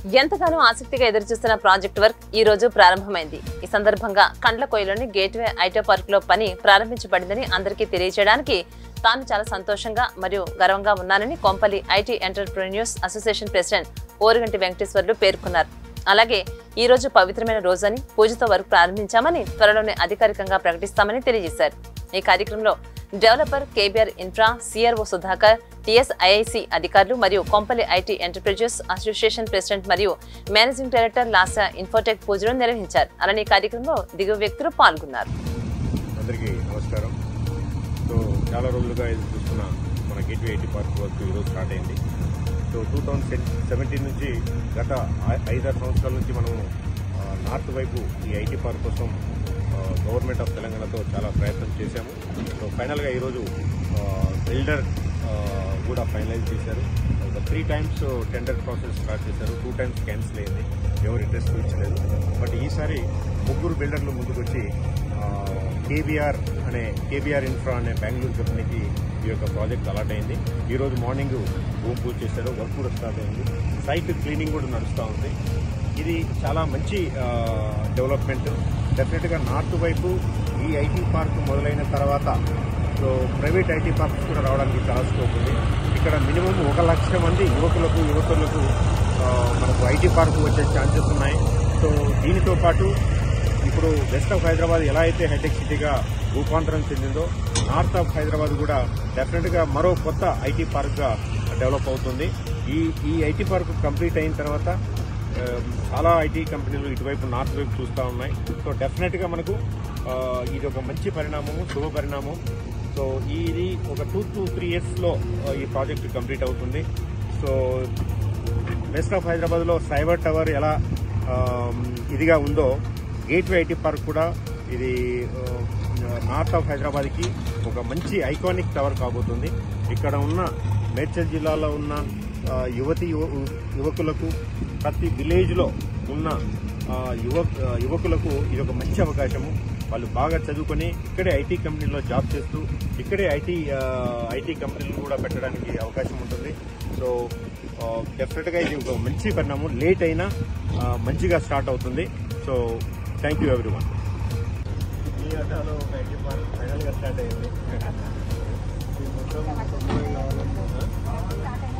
ఎంతగానో ఆసక్తిగా ఎదురుచూస్తున్న ప్రాజెక్ట్ వర్క్ ఈ రోజు ప్రారంభమైంది ఈ సందర్భంగా కండ్లకోయలోని గేట్వే ఐటో పార్క్ లో పని ప్రారంభించబడిందని అందరికీ తెలియజేయడానికి తాను చాలా సంతోషంగా మరియు గర్వంగా ఉన్నానని Kompally IT entrepreneurs association president Oruganti Venkateswarlu పేర్కొన్నారు అలాగే ఈ రోజు పవిత్రమైన రోజని పూజతో వర్క్ ప్రారంభించామని త్వరలోనే అధికారికంగా ప్రకటిస్తామని తెలియజేశారు ఈ కార్యక్రమంలో developer KBR infra CRO Sudhakar TSIIC అధికారులు మరియు Kompally IT enterprises association president మరియు మేనేజింగ్ డైరెక్టర్ లాసా ఇన్ఫోటెక్ పూజలు నిర్వహించారు అలానే ఈ కార్యక్రమంలో దిగువ వ్యక్తులు పాల్గొన్నారు అందరికీ నమస్కారం సో చాలా రోజులుగా ఎదురు చూస్తున్న మన గేట్వే ఐటీ పార్క్ వర్క్ ఈరోజు స్టార్ట్ అయింది సో టూ థౌజండ్ సెవెంటీన్ నుంచి గత ఐ- ఐదారు సంవత్సరాల నుంచి మనం ఆ, నార్త్ వైపు ఈ ఐటీ పార్క్ కోసం ఆ, గవర్నమెంట్ ఆఫ్ తెలంగాణతో చాలా ప్రయత్నం చేశాము సో ఫైనల్గా ఈరోజు ఆ, బిల్డర్ ఆ, కూడా ఫైనలైజ్ చేశారు ఒక three times tender process start చేశారు టూ టైమ్స్ క్యాన్సిల్ అయింది ఎవరు ఇంట్రెస్ట్ చూపించలేదు బట్ ఈసారి ముగ్గురు బిల్డర్లు ముందుకొచ్చి కేబీఆర్ అనే కేబీఆర్ ఇన్ఫ్రా అనే బెంగళూరు కంపెనీకి ఈ యొక్క ప్రాజెక్ట్ అలాట్ అయింది ఈ రోజు మార్నింగ్ భూమి పూజ చేశారు వర్క్ కూడా స్టార్ట్ అయింది సైట్ క్లీనింగ్ కూడా నడుస్తూ ఉంది ఇది చాలా మంచి డెవలప్మెంట్ డెఫినెట్గా నార్త్ వైపు ఈ ఐటీ పార్క్ మొదలైన తర్వాత సో ప్రైవేట్ ఐటీ పార్క్స్ కూడా రావడానికి చాలా స్కోప్ ఉంది ఇక్కడ మినిమం ఒక లక్ష మంది యువకులకు యువకులకు ఆ, మనకు ఐటీ పార్క్ వచ్చే ఛాన్సెస్ ఉన్నాయి సో దీనితో పాటు ఇప్పుడు వెస్ట్ ఆఫ్ హైదరాబాద్ ఎలా అయితే హైటెక్ సిటీగా రూపాంతరం చెందిందో నార్త్ ఆఫ్ హైదరాబాద్ కూడా డెఫినెట్గా మరో కొత్త ఐటీ పార్క్గా డెవలప్ అవుతుంది ఈ ఈ ఐటీ పార్క్ కంప్లీట్ అయిన తర్వాత ఆ, చాలా ఐటీ కంపెనీలు ఇటువైపు నార్త్ వైపు చూస్తూ ఉన్నాయి సో డెఫినెట్గా మనకు ఆ, ఇది ఒక మంచి పరిణామము శుభ పరిణామం సో ఇది ఒక టూ టు త్రీ ఇయర్స్లో ఈ ప్రాజెక్ట్ కంప్లీట్ అవుతుంది సో వెస్ట్ ఆఫ్ హైదరాబాద్లో సైబర్ టవర్ ఎలా ఆ, ఇదిగా ఉందో గేట్వే ఐటీ పార్క్ కూడా ఇది ఆ, నార్త్ ఆఫ్ హైదరాబాద్కి ఒక మంచి ఐకానిక్ టవర్ కాబోతుంది ఇక్కడ ఉన్న మేడ్చల్ జిల్లాలో ఉన్న ఆ, యువతి యువ- యువకులకు ప్రతి విలేజ్లో ఉన్న ఆ, యువ ఆ, యువకులకు ఇది ఒక మంచి అవకాశము వాళ్ళు బాగా చదువుకొని ఇక్కడే ఐటీ కంపెనీలో జాబ్ చేస్తూ ఇక్కడే ఐటీ ఐటీ కంపెనీలు కూడా పెట్టడానికి అవకాశం ఉంటుంది సో డెఫినెట్గా ఇది ఒక మంచి పరిణామం లేట్ అయినా ఆ, మంచిగా స్టార్ట్ అవుతుంది so thank you everyone ఈ అడ్డాలో ఒక ఐటీ పార్క్ ఫైనల్గా స్టార్ట్ అయింది ఈ మొత్తం తొమ్మిది కావాలన్నా